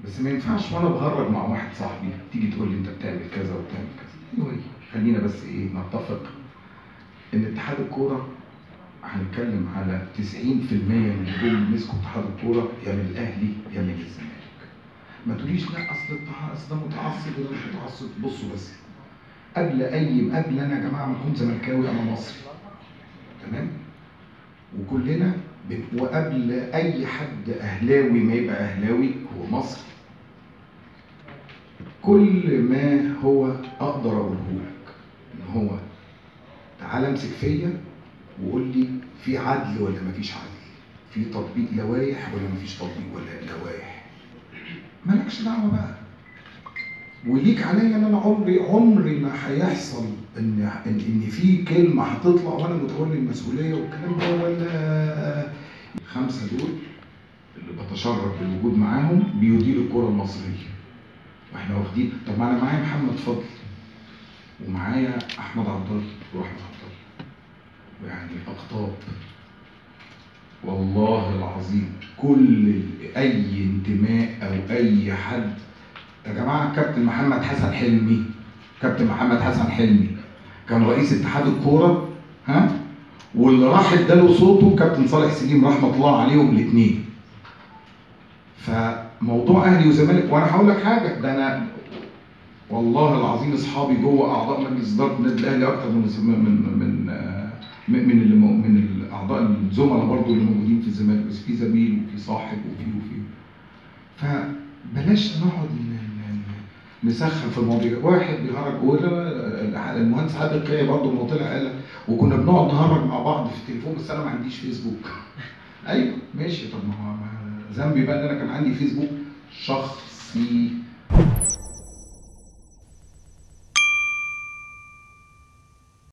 بس ما ينفعش وانا بهرج مع واحد صاحبي تيجي تقول لي انت بتعمل كذا وبتعمل كذا anyway خلينا بس ايه نتفق ان اتحاد الكوره هنتكلم على 90% من اللي مسكوا اتحاد الكوره يا من الاهلي يا من الزمالك ما تقوليش لا اصل الاتحاد اصل ده متعصب وده مش متعصب بصوا بس قبل اي قبل انا يا جماعه ما اكون زملكاوي انا مصري تمام وكلنا بن- وقبل اي حد اهلاوي ما يبقى اهلاوي هو مصري كل ما هو اقدر اقوله لك ان هو تعالى امسك فيا وقول لي في عدل ولا مفيش عدل في تطبيق لوائح ولا مفيش تطبيق ولا لوائح مالكش دعوه بقى وليك عليا ان انا عمري عمري ما هيحصل ان ان ان في كلمه هتطلع وانا متولي المسؤوليه والكلام ده ولا الخمسه دول اللي بتشرف بالوجود معاهم بيديروا الكره المصريه واحنا واخدين طب ما انا معايا محمد فضل ومعايا احمد عبد الله واحمد عبد الله ويعني اقطاب والله العظيم كل اي انتماء او اي حد يا جماعه كابتن محمد حسن حلمي كابتن محمد حسن حلمي كان رئيس اتحاد الكوره ها واللي راح اداله صوته كابتن صالح سليم رحمه الله عليهم الاثنين فموضوع اهلي وزمالك وانا هقول لك حاجه ده انا والله العظيم اصحابي جوه اعضاء مجلس اداره النادي الاهلي اكتر من من من آه، من من اللي مو- من الاعضاء الزملاء برضو اللي موجودين في الزمالك بس في زميل وفي صاحب وفي وفي فبلاش نقعد ن- ن- نسخن في المواضيع واحد بيهرج ولا المهندس عادل كاي برضه ما طلع قال وكنا بنقعد نهرج مع بعض في التليفون بس انا ما عنديش فيسبوك ايوه ماشي طب ما هو ما- ذنبي بقى ان انا كان عندي فيسبوك شخصي